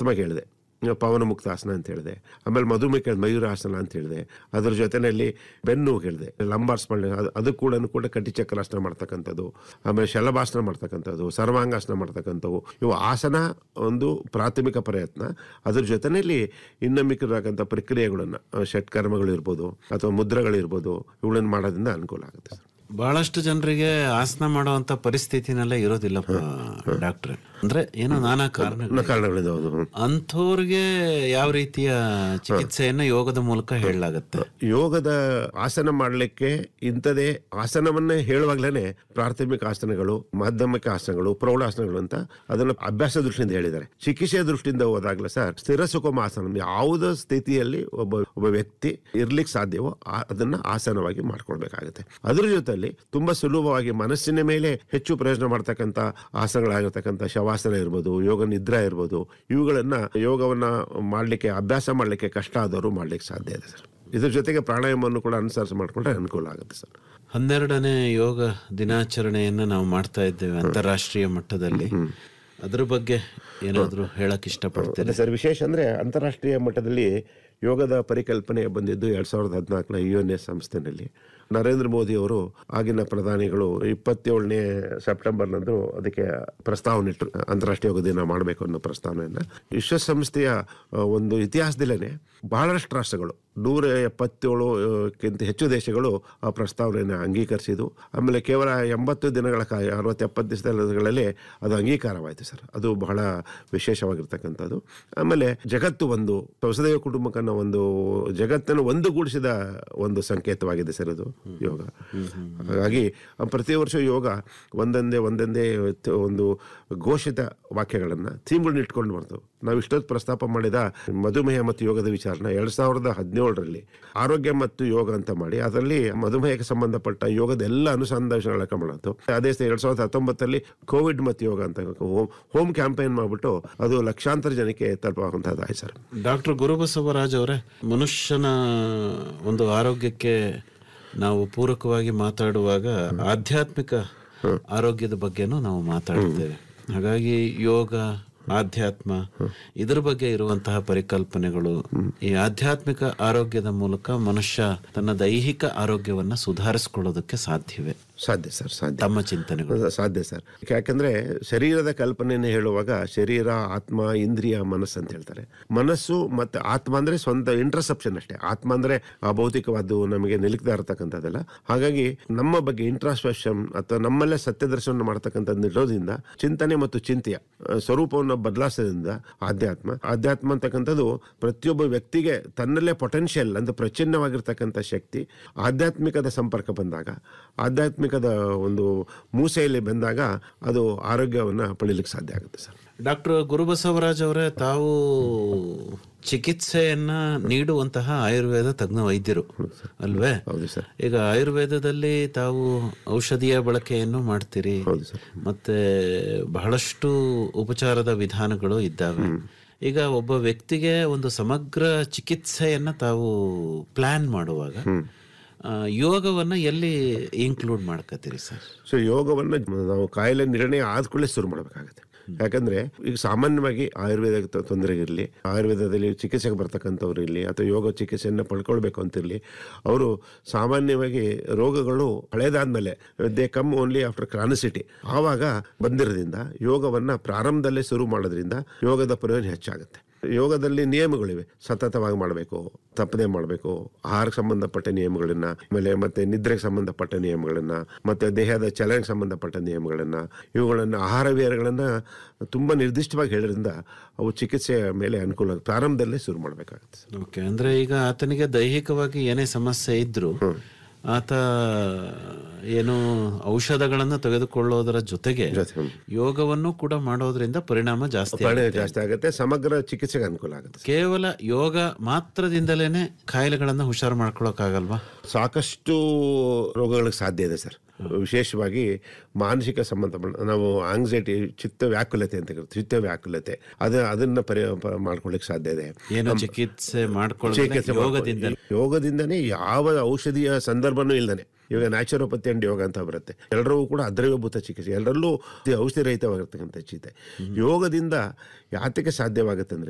ಆಸ್ತಮಾಗೆ ಹೇಳಿದೆ ಪವನ ಮುಕ್ತಾಸನ ಅಂತ ಹೇಳಿದೆ ಆಮೇಲೆ ಮಧುಮೇಹ ಮಯೂರಾಸನ ಅಂತ ಹೇಳಿದೆ ಅದ್ರ ಜೊತೆಯಲ್ಲಿ ಬೆನ್ನು ಹೇಳಿದೆ ಲಂಬಾರ್ ಸ್ಪಂಡ ಅದು ಅದು ಕೂಡ ಕೂಡ ಕಟಿ ಚಕ್ರಾಸನ ಮಾಡ್ತಕ್ಕಂಥದ್ದು ಆಮೇಲೆ ಶಲಭಾಸನ ಮಾಡ್ತಕ್ಕಂಥದ್ದು ಸರ್ವಾಂಗಾಸನ ಮಾಡ್ತಕ್ಕಂಥವು ಇವು ಆಸನ ಒಂದು ಪ್ರಾಥಮಿಕ ಪ್ರಯತ್ನ ಅದ್ರ ಜೊತೆಯಲ್ಲಿ ಇನ್ನು ಮಿಕ್ಕಿರತಕ್ಕಂಥ ಪ್ರಕ್ರಿಯೆಗಳನ್ನು ಷಟ್ಕರ್ಮಗಳು ಇರ್ಬೋದು ಅಥವಾ ಮುದ್ರೆಗಳಿರ್ಬೋದು ಇವುಗಳನ್ನು ಮಾಡೋದ್ರಿಂದ ಅನುಕೂಲ ಆಗುತ್ತೆ ಸರ್ ಬಹಳಷ್ಟು ಜನರಿಗೆ ಆಸನ ಮಾಡುವಂತ ಪರಿಸ್ಥಿತಿನೆಲ್ಲ ಇರೋದಿಲ್ಲಪ್ಪ ಡಾಕ್ಟ್ರೆ ಅಂದ್ರೆ ಏನೋ ನಾನಾ ಕಾರಣ ಕಾರಣಗಳಿಂದ ಹೌದು ಅಂಥವ್ರಿಗೆ ಯಾವ ರೀತಿಯ ಚಿಕಿತ್ಸೆಯನ್ನ ಯೋಗದ ಮೂಲಕ ಹೇಳಲಾಗತ್ತೆ ಯೋಗದ ಆಸನ ಮಾಡಲಿಕ್ಕೆ ಇಂಥದೇ ಆಸನವನ್ನೇ ಹೇಳುವಾಗ್ಲೇನೆ ಪ್ರಾಥಮಿಕ ಆಸನಗಳು ಮಾಧ್ಯಮಿಕ ಆಸನಗಳು ಪ್ರೌಢಾಸನಗಳು ಅಂತ ಅದನ್ನ ಅಭ್ಯಾಸ ದೃಷ್ಟಿಯಿಂದ ಹೇಳಿದ್ದಾರೆ ಚಿಕಿತ್ಸೆಯ ದೃಷ್ಟಿಯಿಂದ ಹೋದಾಗ್ಲೇ ಸರ್ ಸ್ಥಿರ ಸುಖಮ ಆಸನ ಯಾವುದೇ ಸ್ಥಿತಿಯಲ್ಲಿ ಒಬ್ಬ ಒಬ್ಬ ವ್ಯಕ್ತಿ ಇರ್ಲಿಕ್ಕೆ ಸಾಧ್ಯವೋ ಆ- ಅದನ್ನ ಆಸನವಾಗಿ ಮಾಡ್ಕೊಳ್ಬೇಕಾಗುತ್ತೆ ಅದ್ರ ಜೊತೆಲಿ ತುಂಬಾ ಸುಲಭವಾಗಿ ಮನಸ್ಸಿನ ಮೇಲೆ ಹೆಚ್ಚು ಪ್ರಯೋಜನ ಮಾಡ್ತಕ್ಕಂಥ ಆಸನಗಳಾಗಿರ್ತಕ್ಕಂಥ ಶವಾಸನ ಇರ್ಬೋದು ಯೋಗ ನಿದ್ರಾ ಇರ್ಬೋದು ಇವುಗಳನ್ನ ಯೋಗವನ್ನ ಮಾಡ್ಲಿಕ್ಕೆ ಅಭ್ಯಾಸ ಮಾಡ್ಲಿಕ್ಕೆ ಕಷ್ಟ ಆದವರು ಮಾಡ್ಲಿಕ್ಕೆ ಸಾಧ್ಯ ಇದೆ ಸರ್ ಇದ್ರ ಜೊತೆಗೆ ಪ್ರಾಣಾಯಾಮವನ್ನು ಕೂಡ ಅನುಸರಿಸಿ ಮಾಡ್ಕೊಂಡ್ರೆ ಅನುಕೂಲ ಆಗುತ್ತೆ ಸರ್ ಹನ್ನೆರಡನೇ ಯೋಗ ದಿನಾಚರಣೆಯನ್ನ ನಾವು ಮಾಡ್ತಾ ಇದ್ದೇವೆ ಅಂತಾರಾಷ್ಟ್ರೀಯ ಮಟ್ಟದಲ್ಲಿ ಅದ್ರ ಬಗ್ಗೆ ಏನಾದ್ರು ಹೇಳಕ್ ಇಷ್ಟಪಡ್ತೀರಾ ಅದೇ ಸರ್ ವಿಶೇಷ ಅಂದ್ರೆ ಅಂತಾರಾಷ್ಟ್ರೀಯ ಮಟ್ಟದಲ್ಲಿ ಯೋಗದ ಪರಿಕಲ್ಪನೆ ಬಂದಿದ್ದು ಎರಡ್ ಸಾವಿರದ ಹದಿನಾಲ್ಕನ ಯು ಎನ್ ಎಸ್ ಸಂಸ್ಥೆನಲ್ಲಿ ನರೇಂದ್ರ ಮೋದಿ ಅವರು ಆಗಿನ ಪ್ರಧಾನಿಗಳು ಇಪ್ಪತ್ತೇಳನೇ ಸೆಪ್ಟೆಂಬರ್ನಂದು ಅದಕ್ಕೆ ಪ್ರಸ್ತಾವನೆ ಇಟ್ಟರು ಅಂತಾರಾಷ್ಟ್ರೀಯ ಯೋಗ ದಿನ ಮಾಡಬೇಕು ಅನ್ನೋ ಪ್ರಸ್ತಾವನೆಯನ್ನ ವಿಶ್ವಸಂಸ್ಥೆಯ ಆ, ಒಂದು ಇತಿಹಾಸದಲ್ಲೇ ಬಹಳಷ್ಟು ರಾಷ್ಟ್ರಗಳು ನೂರ ಎಪ್ಪತ್ತೇಳು ಆ, ಕ್ಕಿಂತ ಹೆಚ್ಚು ದೇಶಗಳು ಆ ಪ್ರಸ್ತಾವನೆಯನ್ನು ಅಂಗೀಕರಿಸಿದ್ದು ಆಮೇಲೆ ಕೇವಲ ಎಂಬತ್ತು ದಿನಗಳ ಕಾಲ ಅರವತ್ತು ಎಪ್ಪತ್ತು ದಿವಸಗಳಲ್ಲಿ ಅದು ಅಂಗೀಕಾರವಾಯಿತು ಸರ್ ಅದು ಬಹಳ ವಿಶೇಷವಾಗಿರ್ತಕ್ಕಂಥದ್ದು ಆಮೇಲೆ ಜಗತ್ತು ಒಂದು ವಸುದೈವ ಕುಟುಂಬಕ್ಕನ್ನ ಒಂದು ಜಗತ್ತನ್ನು ಒಂದುಗೂಡಿಸಿದ ಒಂದು ಸಂಕೇತವಾಗಿದೆ ಸರ್ ಅದು ಯೋಗ ಹಾಗಾಗಿ ಆ ಪ್ರತಿ ವರ್ಷ ಯೋಗ ಒಂದೊಂದೇ ಒಂದೊಂದೇ ತ- ಒಂದು ಘೋಷಿತ ವಾಕ್ಯಗಳನ್ನು ಥೀಮ್ಗಳನ್ನ ಇಟ್ಕೊಂಡು ಬರ್ತವೆ ನಾವು ಇಷ್ಟೊತ್ತು ಪ್ರಸ್ತಾಪ ಮಾಡಿದ ಮಧುಮೇಹ ಮತ್ತು ಯೋಗದ ವಿಚಾರನ ಎರಡ್ ಸಾವಿರದ ಹದಿನೇಳರಲ್ಲಿ ಆರೋಗ್ಯ ಮತ್ತು ಯೋಗ ಅಂತ ಮಾಡಿ ಅದರಲ್ಲಿ ಮಧುಮೇಹಕ್ಕೆ ಸಂಬಂಧಪಟ್ಟ ಯೋಗದ ಎಲ್ಲ ಅನುಸಂಧಾನಗಳ ಮಾಡತ್ತು ಅದೇ ಸ- ಎರಡ್ ಸಾವಿರದ ಹತ್ತೊಂಬತ್ತರಲ್ಲಿ ಕೋವಿಡ್ ಮತ್ತು ಯೋಗ ಅಂತ ಹೋಮ್ ಹೋಮ್ ಕ್ಯಾಂಪೇನ್ ಮಾಡ್ಬಿಟ್ಟು ಅದು ಲಕ್ಷಾಂತರ ಜನಕ್ಕೆ ತಲುಪುವಂತಹದ್ದಾಯ್ತು ಸರ್ ಡಾಕ್ಟರ್ ಗುರುಬಸವರಾಜ್ ಅವರೇ ಮನುಷ್ಯನ ಒಂದು ಆರೋಗ್ಯಕ್ಕೆ ನಾವು ಪೂರಕವಾಗಿ ಮಾತಾಡುವಾಗ ಆಧ್ಯಾತ್ಮಿಕ ಆರೋಗ್ಯದ ಬಗ್ಗೆನೂ ನಾವು ಮಾತಾಡ್ತೇವೆ ಹಾಗಾಗಿ ಯೋಗ ಆಧ್ಯಾತ್ಮ ಇದರ ಬಗ್ಗೆ ಇರುವಂತಹ ಪರಿಕಲ್ಪನೆಗಳು ಈ ಆಧ್ಯಾತ್ಮಿಕ ಆರೋಗ್ಯದ ಮೂಲಕ ಮನುಷ್ಯ ತನ್ನ ದೈಹಿಕ ಆರೋಗ್ಯವನ್ನ ಸುಧಾರಿಸಿಕೊಳ್ಳೋದಕ್ಕೆ ಸಾಧ್ಯವೇ ಸಾಧ್ಯ ಸರ್ ಸಾಧ್ಯ ತಮ್ಮ ಚಿಂತನೆಗಳು ಸಾಧ್ಯ ಸರ್ ಯಾಕಂದ್ರೆ ಶರೀರದ ಕಲ್ಪನೆಯನ್ನು ಹೇಳುವಾಗ ಶರೀರ ಆತ್ಮ ಇಂದ್ರಿಯ ಮನಸ್ಸು ಅಂತ ಹೇಳ್ತಾರೆ ಮನಸ್ಸು ಮತ್ತೆ ಆತ್ಮ ಅಂದ್ರೆ ಸ್ವಂತ ಇಂಟ್ರಸೆಪ್ಷನ್ ಅಷ್ಟೇ ಆತ್ಮ ಅಂದ್ರೆ ಆ ಭೌತಿಕವಾದ್ದು ನಮಗೆ ನಿಲುಕ್ತಾ ಇರತಕ್ಕಂಥದ್ದಲ್ಲ ಹಾಗಾಗಿ ನಮ್ಮ ಬಗ್ಗೆ ಇಂಟ್ರಾಸ್ಪೆಷನ್ ಅಥವಾ ನಮ್ಮಲ್ಲೇ ಸತ್ಯದರ್ಶನ ಮಾಡ್ತಕ್ಕಂಥದ್ದು ಇರೋದ್ರಿಂದ ಚಿಂತನೆ ಮತ್ತು ಚಿಂತೆಯ ಆ, ಸ್ವರೂಪವನ್ನು ಬದಲಾಯಿಸೋದ್ರಿಂದ ಆಧ್ಯಾತ್ಮ ಆಧ್ಯಾತ್ಮ ಅಂತಕ್ಕಂಥದ್ದು ಪ್ರತಿಯೊಬ್ಬ ವ್ಯಕ್ತಿಗೆ ತನ್ನಲ್ಲೇ ಪೊಟೆನ್ಷಿಯಲ್ ಅಂತ ಪ್ರಚಿನ್ನವಾಗಿರ್ತಕ್ಕಂಥ ಶಕ್ತಿ ಆಧ್ಯಾತ್ಮಿಕದ ಸಂಪರ್ಕ ಬಂದಾಗ ಆಧ್ಯಾತ್ಮಿಕದ ಒಂದು ಮೂಸೆಯಲ್ಲಿ ಬಂದಾಗ ಅದು ಆರೋಗ್ಯವನ್ನು ಪಡೀಲಿಕ್ಕೆ ಸಾಧ್ಯ ಆಗುತ್ತೆ ಸರ್ ಡಾಕ್ಟರ್ ಗುರುಬಸವರಾಜ್ ಅವರೇ ತಾವು ಚಿಕಿತ್ಸೆಯನ್ನ ನೀಡುವಂತಹ ಆಯುರ್ವೇದ ತಜ್ಞ ವೈದ್ಯರು ಅಲ್ವೇ ಹೌದು ಸರ್ ಈಗ ಆಯುರ್ವೇದದಲ್ಲಿ ತಾವು ಔಷಧಿಯ ಬಳಕೆಯನ್ನು ಮಾಡ್ತೀರಿ ಹೌದು ಸರ್ ಮತ್ತೆ ಬಹಳಷ್ಟು ಉಪಚಾರದ ವಿಧಾನಗಳು ಇದ್ದಾವೆ ಈಗ ಒಬ್ಬ ವ್ಯಕ್ತಿಗೆ ಒಂದು ಸಮಗ್ರ ಚಿಕಿತ್ಸೆಯನ್ನ ತಾವು ಪ್ಲಾನ್ ಮಾಡುವಾಗ ಆ, ಯೋಗವನ್ನ ಎಲ್ಲಿ ಇನ್ಕ್ಲೂಡ್ ಮಾಡ್ಕತ್ತೀರಿ ಸರ್ ಸೊ ಯೋಗವನ್ನು ನಾವು ಕಾಯಿಲೆ ನಿರ್ಣಯ ಆದ ಕೂಡಲೇ ಶುರು ಮಾಡಬೇಕಾಗುತ್ತೆ ಯಾಕಂದ್ರೆ ಈಗ ಸಾಮಾನ್ಯವಾಗಿ ಆಯುರ್ವೇದ ತೊಂದರೆ ಇರಲಿ ಆಯುರ್ವೇದದಲ್ಲಿ ಚಿಕಿತ್ಸೆಗೆ ಬರ್ತಕ್ಕಂಥವ್ರು ಇರಲಿ ಅಥವಾ ಯೋಗ ಚಿಕಿತ್ಸೆಯನ್ನು ಪಡ್ಕೊಳ್ಬೇಕು ಅಂತಿರಲಿ ಅವರು ಸಾಮಾನ್ಯವಾಗಿ ರೋಗಗಳು ಹಳೇದಾದ್ಮೇಲೆ they come only after chronicity ಆವಾಗ ಬಂದಿರೋದ್ರಿಂದ ಯೋಗವನ್ನ ಪ್ರಾರಂಭದಲ್ಲೇ ಶುರು ಮಾಡೋದ್ರಿಂದ ಯೋಗದ ಪ್ರಯೋಜನ ಹೆಚ್ಚಾಗುತ್ತೆ ಯೋಗದಲ್ಲಿ ನಿಯಮಗಳಿವೆ ಸತತವಾಗಿ ಮಾಡಬೇಕು ತಪ್ಪದೆ ಮಾಡಬೇಕು ಆಹಾರಕ್ಕೆ ಸಂಬಂಧಪಟ್ಟ ನಿಯಮಗಳನ್ನ ಆಮೇಲೆ ಮತ್ತೆ ನಿದ್ರೆಗೆ ಸಂಬಂಧಪಟ್ಟ ನಿಯಮಗಳನ್ನ ಮತ್ತೆ ದೇಹದ ಚಲನೆಗೆ ಸಂಬಂಧಪಟ್ಟ ನಿಯಮಗಳನ್ನ ಇವುಗಳನ್ನ ಆಹಾರ ವಿಹಾರಗಳನ್ನ ತುಂಬಾ ನಿರ್ದಿಷ್ಟವಾಗಿ ಹೇಳೋದ್ರಿಂದ ಅವು ಚಿಕಿತ್ಸೆಯ ಮೇಲೆ ಅನುಕೂಲ ಪ್ರಾರಂಭದಲ್ಲೇ ಶುರು ಮಾಡಬೇಕಾಗುತ್ತೆ ಓಕೆ ಅಂದ್ರೆ ಈಗ ಆತನಿಗೆ ದೈಹಿಕವಾಗಿ ಏನೇ ಸಮಸ್ಯೆ ಇದ್ರು ಆತ ಏನು ಔಷಧಗಳನ್ನ ತೆಗೆದುಕೊಳ್ಳೋದರ ಜೊತೆಗೆ ಜೊತೆ ಯೋಗವನ್ನು ಕೂಡ ಮಾಡೋದ್ರಿಂದ ಪರಿಣಾಮ ಜಾಸ್ತಿ ಪ್ರಾಣ ಆಗುತ್ತೆ. ಜಾಸ್ತಿ ಆಗುತ್ತೆ ಸಮಗ್ರ ಚಿಕಿತ್ಸೆಗೆ ಅನುಕೂಲ ಆಗುತ್ತೆ ಕೇವಲ ಯೋಗ ಮಾತ್ರದಿಂದಲೇನೆ ಕಾಯಿಲೆಗಳನ್ನ ಹುಷಾರು ಮಾಡ್ಕೊಳಕ್ಕಾಗಲ್ವಾ ಸಾಕಷ್ಟು ರೋಗಗಳಿಗೆ ಸಾಧ್ಯ ಇದೆ ಸರ್ ವಿಶೇಷವಾಗಿ ಮಾನಸಿಕ ಸಂಬಂಧ ನಾವು ಆಂಗ್ಸೈಟಿ ಚಿತ್ತ ವ್ಯಾಕುಲತೆ ಅಂತ ಕರಿತೀವಿ ಚಿತ್ತ ವ್ಯಾಕುಲತೆ ಅದ ಅದನ್ನ ಪರಿ ಪ- ಮಾಡ್ಕೊಳ್ಳಿಕ್ಕೆ ಸಾಧ್ಯ ಇದೆ ಏನು ಚಿಕಿತ್ಸೆ ಮಾಡ್ಕೊಳ್ಳೋದ್ರೆ ಚಿಕಿತ್ಸೆ ಯೋಗದಿಂದ ಮಾಡ್ಕೊಳ್ಳಿ. ಯೋಗದಿಂದನೇ ಯಾವ ಔಷಧಿಯ ಸಂದರ್ಭನೂ ಇಲ್ದಾನೆ ಇವಾಗ ನ್ಯಾಚುರೋಪತಿ ಅಂಡ್ ಯೋಗ ಅಂತ ಬರುತ್ತೆ ಎಲ್ಲರೂ ಕೂಡ ಅದ್ರವ್ಯಭೂತ ಚಿಕಿತ್ಸೆ ಎಲ್ಲರಲ್ಲೂ ಔಷಧಿ ರಹಿತವಾಗಿರ್ತಕ್ಕಂಥ ಚಿತೆ ಯೋಗದಿಂದ ಯಾತಕ್ಕೆ ಸಾಧ್ಯವಾಗುತ್ತೆ ಅಂದ್ರೆ